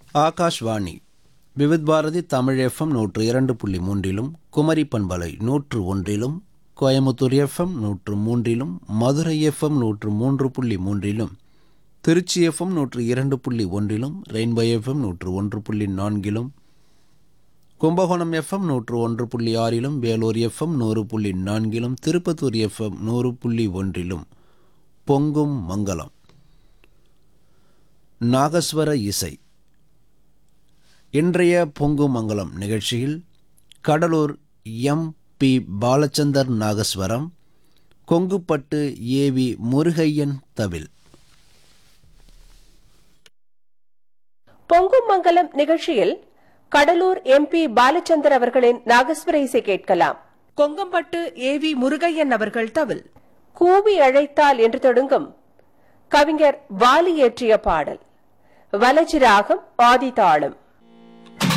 Akashvani Vividh Bharati Tamil FM நூற்று இரண்டு புள்ளி மூன்றிலும் குமரி பண்பலை நூற்று ஒன்றிலும் கோயமுத்தூர் எஃப்எம் நூற்று மூன்றிலும் மதுரை எஃப்எம் நூற்று மூன்று புள்ளி மூன்றிலும் திருச்சி எஃப்எம் நூற்று இரண்டு புள்ளி ஒன்றிலும் ரெயின்போ எஃப்எம் நூற்று ஒன்று புள்ளி நான்கிலும் கும்பகோணம் எஃப்எம் நூற்று ஒன்று புள்ளி ஆறிலும் வேலூர் எஃப்எம் நூறு புள்ளி நான்கிலும் திருப்பத்தூர் எஃப்எம் நூறு புள்ளி ஒன்றிலும் பொங்கும் மங்களம் நாகஸ்வர இசை இன்றைய பொங்கும் மங்களம் நிகழ்ச்சியில் Cuddalore M P Balachander nagaswaram Konguppattu AV Murugaiyan thavil பொங்கும் மங்கலம் நிகழ்ச்சியில் கடலூர் எம்பி பாலச்சந்தர் அவர்களின் நாகஸ்வர இசை கேட்கலாம் கொங்கம்பட்டு ஏவி முருகையன் அவர்கள் தவில் கூவி அழைத்தால் என்று தொடங்கும் கவிஞர் வாலி இயற்றிய பாடல் வலஜி ராகம் ஆதி தாளம்